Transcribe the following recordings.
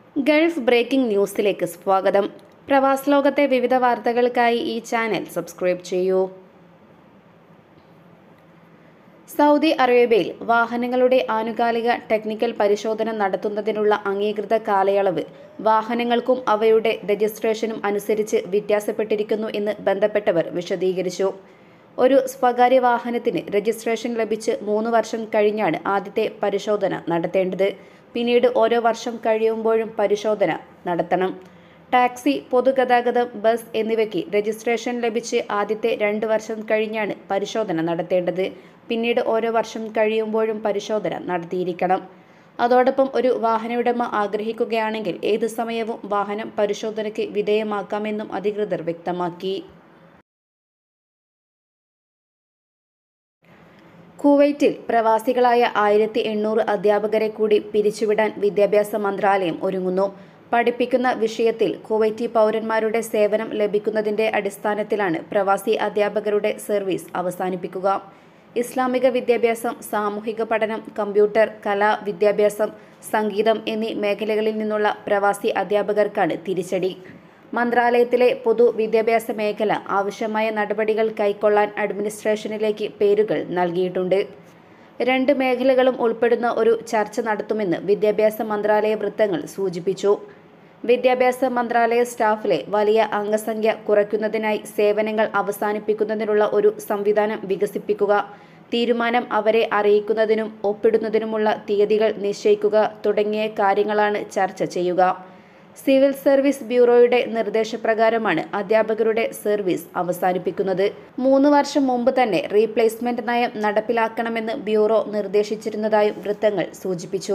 Gulf breaking ന്യൂസിലേക്ക് സ്വാഗതം പ്രവാസ ലോകത്തെ വിവിധ വാർത്തകൾക്കായി ഈ ചാനൽ സബ്സ്ക്രൈബ് ചെയ്യൂ സൗദി അറേബ്യയിൽ വാഹനങ്ങളുടെ ആനുകാലിക ടെക്നിക്കൽ പരിശോധന നടത്തുന്നതിനുള്ള അംഗീകൃത കാലയളവ് വാഹനങ്ങൾക്കും അവയുടെ രജിസ്ട്രേഷനും അനുസരിച്ച് വ്യത്യാസപ്പെട്ടിരിക്കുന്നു എന്ന് ബന്ധപ്പെട്ടവർ വിശദീകരിച്ചു ഒരു സ്വകാര്യ വാഹനത്തിന് രജിസ്ട്രേഷൻ ലഭിച്ച് മൂന്ന് വർഷം കഴിഞ്ഞാണ് ആദ്യത്തെ പരിശോധന നടത്തേണ്ടത് പിന്നീട് ഓരോ വർഷം കഴിയുമ്പോഴും പരിശോധന നടത്തണം ടാക്സി പൊതുഗതാഗതം ബസ് എന്നിവയ്ക്ക് രജിസ്ട്രേഷൻ ലഭിച്ച് ആദ്യത്തെ രണ്ട് വർഷം കഴിഞ്ഞാണ് പരിശോധന നടത്തേണ്ടത് പിന്നീട് ഓരോ വർഷം കഴിയുമ്പോഴും പരിശോധന നടത്തിയിരിക്കണം അതോടൊപ്പം ഒരു വാഹനയുടമ ആഗ്രഹിക്കുകയാണെങ്കിൽ ഏത് സമയവും വാഹനം പരിശോധനയ്ക്ക് വിധേയമാക്കാമെന്നും അധികൃതർ വ്യക്തമാക്കി കുവൈറ്റിൽ പ്രവാസികളായ ആയിരത്തി എണ്ണൂറ് അധ്യാപകരെ കൂടി പിരിച്ചുവിടാൻ വിദ്യാഭ്യാസ മന്ത്രാലയം ഒരുങ്ങുന്നു പഠിപ്പിക്കുന്ന വിഷയത്തിൽ കുവൈറ്റി പൗരന്മാരുടെ സേവനം ലഭിക്കുന്നതിന്റെ അടിസ്ഥാനത്തിലാണ് പ്രവാസി അധ്യാപകരുടെ സർവീസ് അവസാനിപ്പിക്കുക ഇസ്ലാമിക വിദ്യാഭ്യാസം സാമൂഹിക പഠനം കമ്പ്യൂട്ടർ കല വിദ്യാഭ്യാസം സംഗീതം എന്നീ മേഖലകളിൽ നിന്നുള്ള പ്രവാസി അധ്യാപകർക്കാണ് തിരിച്ചടി മന്ത്രാലയത്തിലെ പൊതുവിദ്യാഭ്യാസ മേഖല ആവശ്യമായ നടപടികൾ കൈക്കൊള്ളാൻ അഡ്മിനിസ്ട്രേഷനിലേക്ക് പേരുകൾ നൽകിയിട്ടുണ്ട് രണ്ട് മേഖലകളും ഉൾപ്പെടുന്ന ഒരു ചർച്ച നടത്തുമെന്ന് വിദ്യാഭ്യാസ മന്ത്രാലയ വൃത്തങ്ങൾ സൂചിപ്പിച്ചു വിദ്യാഭ്യാസ മന്ത്രാലയ സ്റ്റാഫിലെ വലിയ അംഗസംഖ്യ കുറയ്ക്കുന്നതിനായി സേവനങ്ങൾ അവസാനിപ്പിക്കുന്നതിനുള്ള ഒരു സംവിധാനം വികസിപ്പിക്കുക തീരുമാനം അവരെ അറിയിക്കുന്നതിനും ഒപ്പിടുന്നതിനുമുള്ള തീയതികൾ നിശ്ചയിക്കുക തുടങ്ങിയ കാര്യങ്ങളാണ് ചർച്ച ചെയ്യുക സിവിൽ സർവീസ് ബ്യൂറോയുടെ നിർദ്ദേശപ്രകാരമാണ് അധ്യാപകരുടെ സർവീസ് അവസാനിപ്പിക്കുന്നത് മൂന്ന് വർഷം മുമ്പ് തന്നെ റീപ്ലേസ്മെന്റ് നയം നടപ്പിലാക്കണമെന്ന് ബ്യൂറോ നിർദ്ദേശിച്ചിരുന്നതായും വൃത്തങ്ങൾ സൂചിപ്പിച്ചു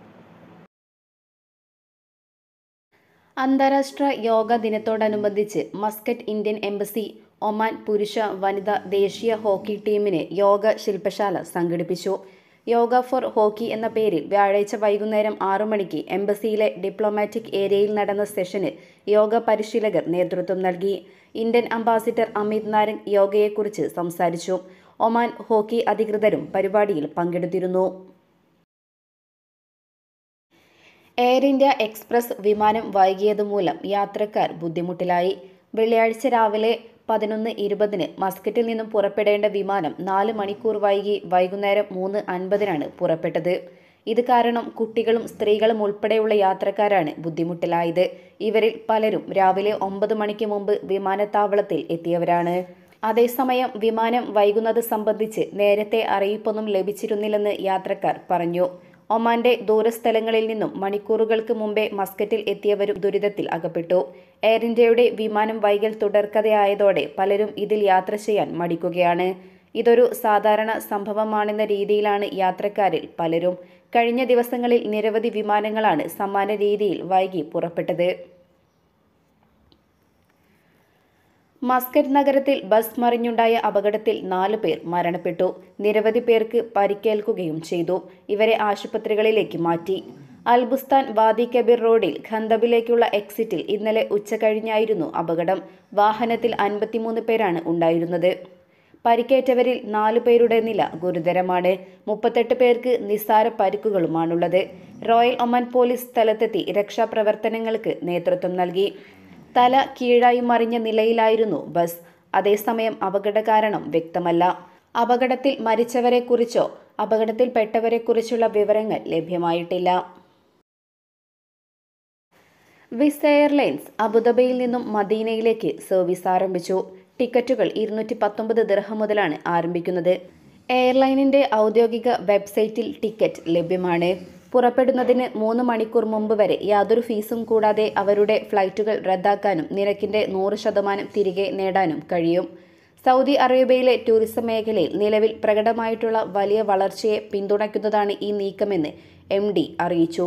അന്താരാഷ്ട്ര യോഗ ദിനത്തോടനുബന്ധിച്ച് മസ്കറ്റ് ഇന്ത്യൻ എംബസി ഒമാൻ പുരുഷ വനിത ദേശീയ ഹോക്കി ടീമിന് യോഗ ശില്പശാല സംഘടിപ്പിച്ചു യോഗ ഫോർ ഹോക്കി എന്ന പേരിൽ വ്യാഴാഴ്ച വൈകുന്നേരം ആറു മണിക്ക് എംബസിയിലെ ഡിപ്ലോമാറ്റിക് ഏരിയയിൽ നടന്ന സെഷന് യോഗ പരിശീലകർ നേതൃത്വം നൽകി ഇന്ത്യൻ അംബാസിഡർ അമിത് നാരംഗ് യോഗയെക്കുറിച്ച് സംസാരിച്ചു ഒമാൻ ഹോക്കി അധികൃതരും പരിപാടിയിൽ പങ്കെടുത്തിരുന്നു എയർ ഇന്ത്യ എക്സ്പ്രസ് വിമാനം വൈകിയതുമൂലം യാത്രക്കാർ ബുദ്ധിമുട്ടിലായി വെള്ളിയാഴ്ച രാവിലെ പതിനൊന്ന് ഇരുപതിന് മസ്കറ്റിൽ നിന്നും പുറപ്പെടേണ്ട വിമാനം നാല് മണിക്കൂർ വൈകി വൈകുന്നേരം മൂന്ന് അൻപതിനാണ് പുറപ്പെട്ടത് ഇത് കാരണം കുട്ടികളും സ്ത്രീകളും ഉൾപ്പെടെയുള്ള യാത്രക്കാരാണ് ബുദ്ധിമുട്ടിലായത് ഇവരിൽ പലരും രാവിലെ ഒമ്പത് മണിക്ക് മുമ്പ് വിമാനത്താവളത്തിൽ എത്തിയവരാണ് അതേസമയം വിമാനം വൈകുന്നത് സംബന്ധിച്ച് നേരത്തെ അറിയിപ്പൊന്നും ലഭിച്ചിരുന്നില്ലെന്ന് യാത്രക്കാർ പറഞ്ഞു ഒമാന്റെ ദൂരസ്ഥലങ്ങളിൽ നിന്നും മണിക്കൂറുകൾക്ക് മുമ്പേ മസ്കറ്റിൽ എത്തിയവരും ദുരിതത്തിൽ അകപ്പെട്ടു എയർ ഇന്ത്യയുടെ വിമാനം വൈകൽ തുടർക്കഥയായതോടെ പലരും ഇതിൽ യാത്ര ചെയ്യാൻ മടിക്കുകയാണ് ഇതൊരു സാധാരണ സംഭവമാണെന്ന രീതിയിലാണ് യാത്രക്കാരിൽ പലരും കഴിഞ്ഞ ദിവസങ്ങളിൽ നിരവധി വിമാനങ്ങളാണ് സമാന രീതിയിൽ വൈകി പുറപ്പെട്ടത് മസ്കറ്റ് നഗരത്തിൽ ബസ് മറിഞ്ഞുണ്ടായ അപകടത്തിൽ നാലു പേർ മരണപ്പെട്ടു നിരവധി പേർക്ക് പരിക്കേൽക്കുകയും ചെയ്തു ഇവരെ ആശുപത്രികളിലേക്ക് മാറ്റി അൽബുസ്താൻ വാദി കബീർ റോഡിൽ ഖന്തബിലേക്കുള്ള എക്സിറ്റിൽ ഇന്നലെ ഉച്ചകഴിഞ്ഞായിരുന്നു അപകടം വാഹനത്തിൽ അൻപത്തിമൂന്ന് പേരാണ് ഉണ്ടായിരുന്നത് പരിക്കേറ്റവരിൽ നാലു പേരുടെ നില ഗുരുതരമാണ് മുപ്പത്തെട്ട് പേർക്ക് നിസ്സാര പരിക്കുകളുമാണുള്ളത് റോയൽ ഒമാൻ പോലീസ് സ്ഥലത്തെത്തി രക്ഷാപ്രവർത്തനങ്ങൾക്ക് നേതൃത്വം നൽകി തല കീഴായി മറിഞ്ഞ നിലയിലായിരുന്നു ബസ് അതേസമയം അപകട കാരണം വ്യക്തമല്ല അപകടത്തിൽ മരിച്ചവരെക്കുറിച്ചോ അപകടത്തിൽപ്പെട്ടവരെക്കുറിച്ചുള്ള വിവരങ്ങൾ ലഭ്യമായിട്ടില്ല വിസ് എയർലൈൻസ് അബുദാബിയിൽ നിന്നും മദീനയിലേക്ക് സർവീസ് ആരംഭിച്ചു ടിക്കറ്റുകൾ ഇരുന്നൂറ്റി പത്തൊമ്പത് ദിർഹം മുതലാണ് ആരംഭിക്കുന്നത് എയർലൈനിന്റെ ഔദ്യോഗിക വെബ്സൈറ്റിൽ ടിക്കറ്റ് ലഭ്യമാണ് പുറപ്പെടുന്നതിന് മൂന്ന് മണിക്കൂർ മുമ്പ് വരെ യാതൊരു ഫീസും കൂടാതെ അവരുടെ ഫ്ലൈറ്റുകൾ റദ്ദാക്കാനും നിരക്കിന്റെ നൂറ് ശതമാനം തിരികെ നേടാനും കഴിയും സൗദി അറേബ്യയിലെ ടൂറിസം മേഖലയിൽ നിലവിൽ പ്രകടമായിട്ടുള്ള വലിയ വളർച്ചയെ പിന്തുണയ്ക്കുന്നതാണ് ഈ നീക്കമെന്ന് എം അറിയിച്ചു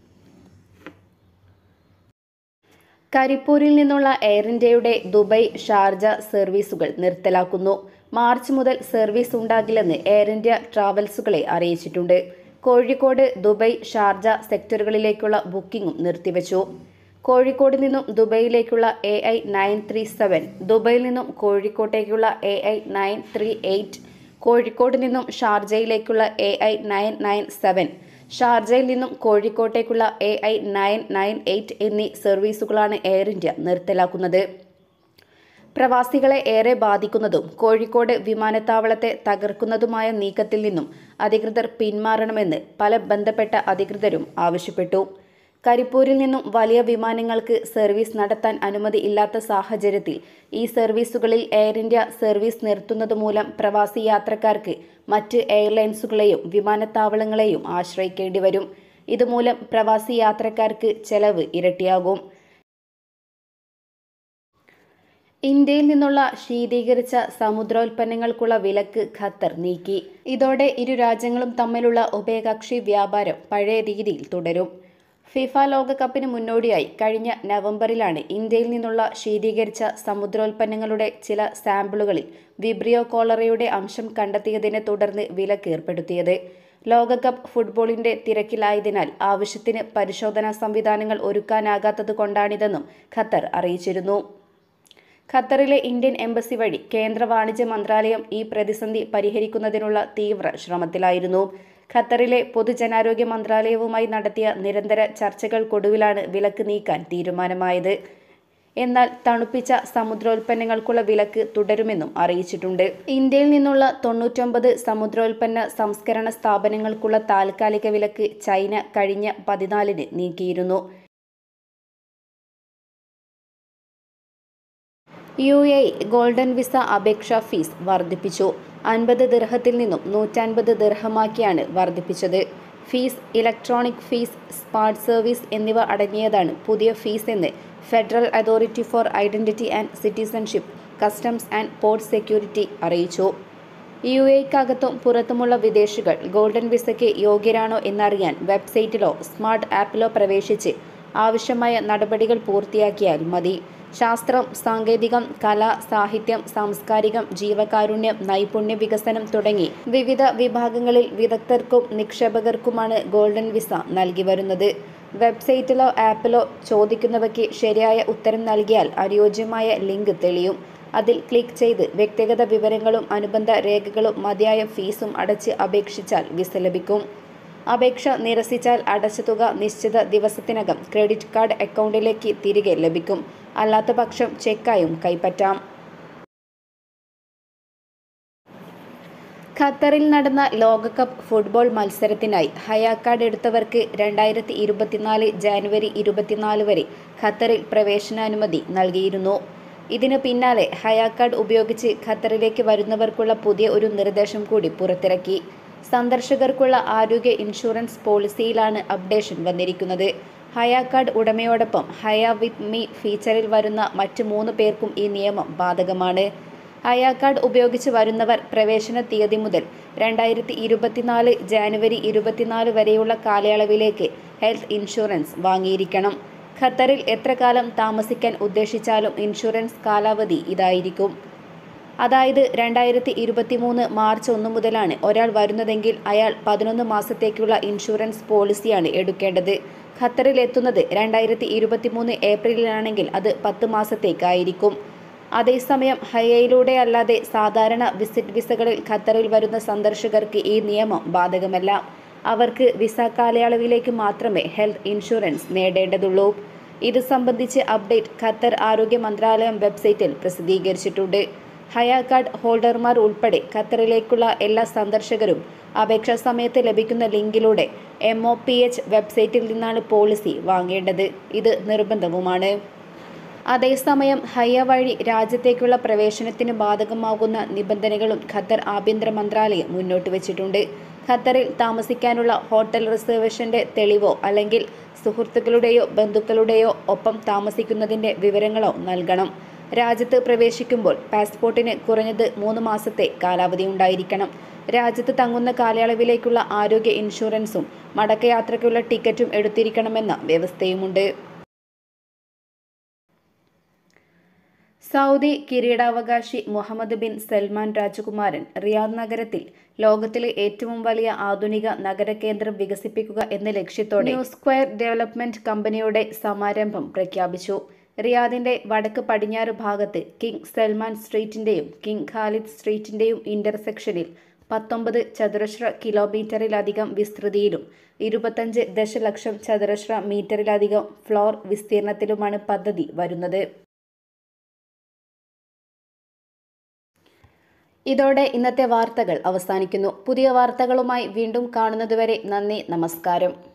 കരിപ്പൂരിൽ നിന്നുള്ള എയർ ഇന്ത്യയുടെ ദുബൈ ഷാർജ സർവീസുകൾ നിർത്തലാക്കുന്നു മാർച്ച് മുതൽ സർവീസ് ഉണ്ടാകില്ലെന്ന് എയർ ഇന്ത്യ ട്രാവൽസുകളെ അറിയിച്ചിട്ടുണ്ട് കോഴിക്കോട് ദുബൈ ഷാർജ സെക്ടറുകളിലേക്കുള്ള ബുക്കിംഗും നിർത്തിവെച്ചു കോഴിക്കോട് നിന്നും ദുബൈയിലേക്കുള്ള A I nine three seven ദുബൈയിൽ നിന്നും കോഴിക്കോട്ടേക്കുള്ള A I nine three eight Kozhikode നിന്നും ഷാർജയിലേക്കുള്ള A I nine nine seven ഷാർജയിൽ നിന്നും കോഴിക്കോട്ടേക്കുള്ള A I nine nine eight എന്നീ സർവീസുകളാണ് എയർ ഇന്ത്യ നിർത്തലാക്കുന്നത് പ്രവാസികളെ ഏറെ ബാധിക്കുന്നതും കോഴിക്കോട് വിമാനത്താവളത്തെ തകർക്കുന്നതുമായ നീക്കത്തിൽ നിന്നും അധികൃതർ പിന്മാറണമെന്ന് പല ബന്ധപ്പെട്ട അധികൃതരും ആവശ്യപ്പെട്ടു കരിപ്പൂരിൽ നിന്നും വലിയ വിമാനങ്ങൾക്ക് സർവീസ് നടത്താൻ അനുമതി ഇല്ലാത്ത സാഹചര്യത്തിൽ ഈ സർവീസുകളിൽ എയർ ഇന്ത്യ സർവീസ് നിർത്തുന്നത് മൂലം പ്രവാസി യാത്രക്കാർക്ക് മറ്റ് എയർലൈൻസുകളെയും വിമാനത്താവളങ്ങളെയും ആശ്രയിക്കേണ്ടി വരും ഇതുമൂലം പ്രവാസി യാത്രക്കാർക്ക് ചെലവ് ഇരട്ടിയാകും ഇന്ത്യയിൽ നിന്നുള്ള ശീതീകരിച്ച സമുദ്രോൽപ്പന്നങ്ങൾക്കുള്ള വിലക്ക് ഖത്തർ നീക്കി ഇതോടെ ഇരു രാജ്യങ്ങളും തമ്മിലുള്ള ഉഭയകക്ഷി വ്യാപാരം പഴയ രീതിയിൽ തുടരും ഫിഫ ലോകകപ്പിന് മുന്നോടിയായി കഴിഞ്ഞ നവംബറിലാണ് ഇന്ത്യയിൽ നിന്നുള്ള ശീതീകരിച്ച സമുദ്രോൽപ്പന്നങ്ങളുടെ ചില സാമ്പിളുകളിൽ വിബ്രിയോ കോളറയുടെ അംശം കണ്ടെത്തിയതിനെ തുടർന്ന് വിലക്ക് ഏർപ്പെടുത്തിയത് ലോകകപ്പ് ഫുട്ബോളിന്റെ തിരക്കിലായതിനാൽ ആവശ്യത്തിന് പരിശോധനാ സംവിധാനങ്ങൾ ഒരുക്കാനാകാത്തത് കൊണ്ടാണിതെന്നും ഖത്തർ അറിയിച്ചിരുന്നു ഖത്തറിലെ ഇന്ത്യൻ എംബസി വഴി കേന്ദ്ര വാണിജ്യ മന്ത്രാലയം ഈ പ്രതിസന്ധി പരിഹരിക്കുന്നതിനുള്ള തീവ്ര ശ്രമത്തിലായിരുന്നു ഖത്തറിലെ പൊതുജനാരോഗ്യ മന്ത്രാലയവുമായി നടത്തിയ നിരന്തര ചർച്ചകൾക്കൊടുവിലാണ് വിലക്ക് നീക്കാൻ തീരുമാനമായത് എന്നാൽ തണുപ്പിച്ച സമുദ്രോൽപ്പന്നങ്ങൾക്കുള്ള വിലക്ക് തുടരുമെന്നും അറിയിച്ചിട്ടുണ്ട് ഇന്ത്യയിൽ നിന്നുള്ള തൊണ്ണൂറ്റൊമ്പത് സമുദ്രോൽപ്പന്ന സംസ്കരണ സ്ഥാപനങ്ങൾക്കുള്ള താൽക്കാലിക വിലക്ക് ചൈന കഴിഞ്ഞ പതിനാലിന് നീക്കിയിരുന്നു യു എ ഗോൾഡൻ വിസ അപേക്ഷാ ഫീസ് വർദ്ധിപ്പിച്ചു അൻപത് ദിർഹത്തിൽ നിന്നും നൂറ്റൻപത് ദിർഹമാക്കിയാണ് വർദ്ധിപ്പിച്ചത് fees electronic fees smart service എന്നിവ അടങ്ങിയതാണ് പുതിയ ഫീസ് എന്ന് federal authority for identity and citizenship customs and port security അറിയിച്ചു യു എക്കകത്തും പുറത്തുമുള്ള വിദേശികൾ ഗോൾഡൻ വിസയ്ക്ക് യോഗ്യരാണോ എന്നറിയാൻ വെബ്സൈറ്റിലോ സ്മാർട്ട് ആപ്പിലോ പ്രവേശിച്ച് ആവശ്യമായ നടപടികൾ പൂർത്തിയാക്കിയാൽ മതി ശാസ്ത്രം സാങ്കേതികം കല സാഹിത്യം സാംസ്കാരികം ജീവകാരുണ്യം നൈപുണ്യ വികസനം തുടങ്ങി വിവിധ വിഭാഗങ്ങളിൽ വിദഗ്ധർക്കും നിക്ഷേപകർക്കുമാണ് ഗോൾഡൻ വിസ നൽകി വരുന്നത് വെബ്സൈറ്റിലോ ആപ്പിലോ ചോദിക്കുന്നവയ്ക്ക് ശരിയായ ഉത്തരം നൽകിയാൽ അനുയോജ്യമായ ലിങ്ക് തെളിയും അതിൽ ക്ലിക്ക് ചെയ്ത് വ്യക്തിഗത വിവരങ്ങളും അനുബന്ധ രേഖകളും മതിയായ ഫീസും അടച്ച് അപേക്ഷിച്ചാൽ വിസ ലഭിക്കും അപേക്ഷ നിരസിച്ചാൽ അടച്ച തുക നിശ്ചിത ദിവസത്തിനകം ക്രെഡിറ്റ് കാർഡ് അക്കൗണ്ടിലേക്ക് തിരികെ ലഭിക്കും അല്ലാത്ത പക്ഷം ചെക്കായും കൈപ്പറ്റാം ഖത്തറിൽ നടന്ന ലോകകപ്പ് ഫുട്ബോൾ മത്സരത്തിനായി ഹയാ കാർഡ് എടുത്തവർക്ക് രണ്ടായിരത്തി ഇരുപത്തിനാല് ജാനുവരി ഇരുപത്തിനാല് വരെ ഖത്തറിൽ പ്രവേശനാനുമതി നൽകിയിരുന്നു ഇതിനു പിന്നാലെ ഹയാ കാർഡ് ഉപയോഗിച്ച് ഖത്തറിലേക്ക് വരുന്നവർക്കുള്ള പുതിയ ഒരു നിർദ്ദേശം കൂടി പുറത്തിറക്കി സന്ദർശകർക്കുള്ള ആരോഗ്യ ഇൻഷുറൻസ് പോളിസിയിലാണ് അപ്ഡേഷൻ വന്നിരിക്കുന്നത് ഹയ കാർഡ് ഉടമയോടൊപ്പം ഹയ വിത്ത് മീ ഫീച്ചറിൽ വരുന്ന മറ്റ് മൂന്ന് പേർക്കും ഈ നിയമം ബാധകമാണ് ഹയ കാർഡ് ഉപയോഗിച്ച് വരുന്നവർ പ്രവേശന തീയതി മുതൽ രണ്ടായിരത്തി ഇരുപത്തിനാല് ജാനുവരി ഇരുപത്തിനാല് വരെയുള്ള കാലയളവിലേക്ക് ഹെൽത്ത് ഇൻഷുറൻസ് വാങ്ങിയിരിക്കണം ഖത്തറിൽ എത്ര കാലം താമസിക്കാൻ ഉദ്ദേശിച്ചാലും ഇൻഷുറൻസ് കാലാവധി ഇതായിരിക്കും അതായത് രണ്ടായിരത്തി ഇരുപത്തി മൂന്ന് മാർച്ച് ഒന്ന് മുതലാണ് ഒരാൾ വരുന്നതെങ്കിൽ അയാൾ പതിനൊന്ന് മാസത്തേക്കുള്ള ഇൻഷുറൻസ് പോളിസിയാണ് എടുക്കേണ്ടത് ഖത്തറിൽ എത്തുന്നത് രണ്ടായിരത്തി ഇരുപത്തി മൂന്ന് ഏപ്രിലിലാണെങ്കിൽ അത് പത്ത് മാസത്തേക്കായിരിക്കും അതേസമയം ഹയയിലൂടെ അല്ലാതെ സാധാരണ വിസിറ്റ് വിസകളിൽ ഖത്തറിൽ വരുന്ന സന്ദർശകർക്ക് ഈ നിയമം ബാധകമല്ല അവർക്ക് വിസ കാലയളവിലേക്ക് മാത്രമേ ഹെൽത്ത് ഇൻഷുറൻസ് നേടേണ്ടതുള്ളൂ ഇത് സംബന്ധിച്ച് അപ്ഡേറ്റ് ഖത്തർ ആരോഗ്യ മന്ത്രാലയം വെബ്സൈറ്റിൽ പ്രസിദ്ധീകരിച്ചിട്ടുണ്ട് ഹയ കാർഡ് ഹോൾഡർമാർ ഉൾപ്പെടെ ഖത്തറിലേക്കുള്ള എല്ലാ സന്ദർശകരും അപേക്ഷാ സമയത്ത് ലഭിക്കുന്ന ലിങ്കിലൂടെ എം ഒ പി എച്ച് വെബ്സൈറ്റിൽ നിന്നാണ് പോളിസി വാങ്ങേണ്ടത് ഇത് നിർബന്ധവുമാണ് അതേസമയം ഹയ്യ വഴി രാജ്യത്തേക്കുള്ള പ്രവേശനത്തിന് ബാധകമാകുന്ന നിബന്ധനകളും ഖത്തർ ആഭ്യന്തര മന്ത്രാലയം മുന്നോട്ട് വച്ചിട്ടുണ്ട് ഖത്തറിൽ താമസിക്കാനുള്ള ഹോട്ടൽ റിസർവേഷന്റെ തെളിവോ അല്ലെങ്കിൽ സുഹൃത്തുക്കളുടെയോ ബന്ധുക്കളുടെയോ ഒപ്പം താമസിക്കുന്നതിന്റെ വിവരങ്ങളോ നൽകണം രാജ്യത്ത് പ്രവേശിക്കുമ്പോൾ പാസ്പോർട്ടിന് കുറഞ്ഞത് മൂന്ന് മാസത്തെ കാലാവധി ഉണ്ടായിരിക്കണം രാജ്യത്ത് തങ്ങുന്ന കാലയളവിലേക്കുള്ള ആരോഗ്യ ഇൻഷുറൻസും മടക്കയാത്രയ്ക്കുള്ള ടിക്കറ്റും എടുത്തിരിക്കണമെന്ന വ്യവസ്ഥയുമുണ്ട് സൗദി കിരീടാവകാശി മുഹമ്മദ് ബിൻ സൽമാൻ രാജകുമാരൻ റിയാദ് നഗരത്തിൽ ലോകത്തിലെ ഏറ്റവും വലിയ ആധുനിക നഗരകേന്ദ്രം വികസിപ്പിക്കുക എന്ന ലക്ഷ്യത്തോടെ ന്യൂ സ്ക്വയർ ഡെവലപ്മെന്റ് കമ്പനിയുടെ സമാരംഭം പ്രഖ്യാപിച്ചു റിയാദിന്റെ വടക്ക് പടിഞ്ഞാറ് ഭാഗത്ത് കിങ് സൽമാൻ സ്ട്രീറ്റിന്റെയും കിങ് ഖാലിദ് സ്ട്രീറ്റിന്റെയും ഇന്റർസെക്ഷനിൽ പത്തൊമ്പത് ചതുരശ്ര കിലോമീറ്ററിലധികം വിസ്തൃതിയിലും ഇരുപത്തഞ്ച് ദശലക്ഷം ചതുരശ്ര മീറ്ററിലധികം ഫ്ലോർ വിസ്തീർണത്തിലുമാണ് പദ്ധതി വരുന്നത് ഇതോടെ ഇന്നത്തെ വാർത്തകൾ അവസാനിക്കുന്നു പുതിയ വാർത്തകളുമായി വീണ്ടും കാണുന്നതുവരെ നന്ദി നമസ്കാരം